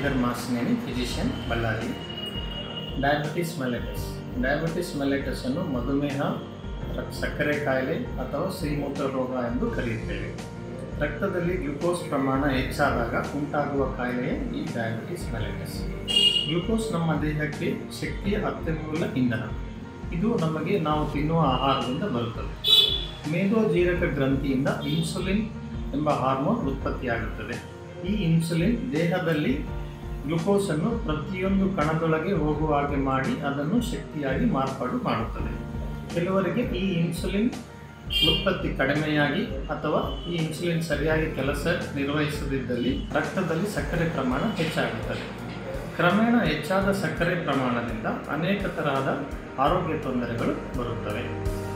Sridhar Masneni physician Ballari diabetes mellitus diabetes ಮೆಲೆಟಸನ್ನು ಮಧುಮೇಹ ರ- ಸಕ್ಕರೆ ಕಾಯಿಲೆ ಅಥವಾ ಸಿರಿಮೂತ್ರ ರೋಗ ಎಂದು ಕರೆಯುತ್ತೇವೆ ರಕ್ತದಲ್ಲಿ ಗ್ಲುಕೋಸ್ ಪ್ರಮಾಣ ಹೆಚ್ಚಾದಾಗ ಉಂಟಾಗುವ ಕಾಯಿಲೆಯೇ ಈ ಡಯಾಬಿಟಿಸ್ ಮೆಲೆಟಸ್ ಗ್ಲುಕೋಸ್ ನಮ್ಮ ದೇಹಕ್ಕೆ ಶಕ್ತಿಯ ಅತ್ಯಮೂಲ ಇಂಧನ ಇದು ನಮಗೆ ನಾವು ತಿನ್ನುವ ಆಹಾರದಿಂದ ಬರುತ್ತದೆ ಮೇದೋಜೀರಕ ಗ್ರಂಥಿಯಿಂದ ಇನ್ಸುಲಿನ್ ಎಂಬ ಹಾರ್ಮೋನ್ ಉತ್ಪತ್ತಿಯಾಗುತ್ತದೆ ಈ ಇನ್ಸುಲಿನ್ ದೇಹದಲ್ಲಿ ಗ್ಲುಕೋಸನ್ನು ಪ್ರತಿಯೊಂದು ಕಣದೊಳಗೆ ಹೋಗುವ ಹಾಗೆ ಮಾಡಿ ಅದನ್ನು ಶಕ್ತಿಯಾಗಿ ಮಾರ್ಪಾಡು ಮಾಡುತ್ತದೆ ಕೆಲವರಿಗೆ ಈ ಇನ್ಸುಲಿನ್ ಉತ್ಪತ್ತಿ ಕಡಿಮೆಯಾಗಿ ಅಥವಾ ಈ ಇನ್ಸುಲಿನ್ ಸರಿಯಾಗಿ ಕೆಲಸ ನಿರ್ವಹಿಸದಿದ್ದಲ್ಲಿ ರಕ್ತದಲ್ಲಿ ಸಕ್ಕರೆ ಪ್ರಮಾಣ ಹೆಚ್ಚಾಗುತ್ತದೆ ಕ್ರಮೇಣ ಹೆಚ್ಚಾದ ಸಕ್ಕರೆ ಪ್ರಮಾಣದಿಂದ ಅನೇಕ ತರಹದ ಆರೋಗ್ಯ ತೊಂದರೆಗಳು ಬರುತ್ತವೆ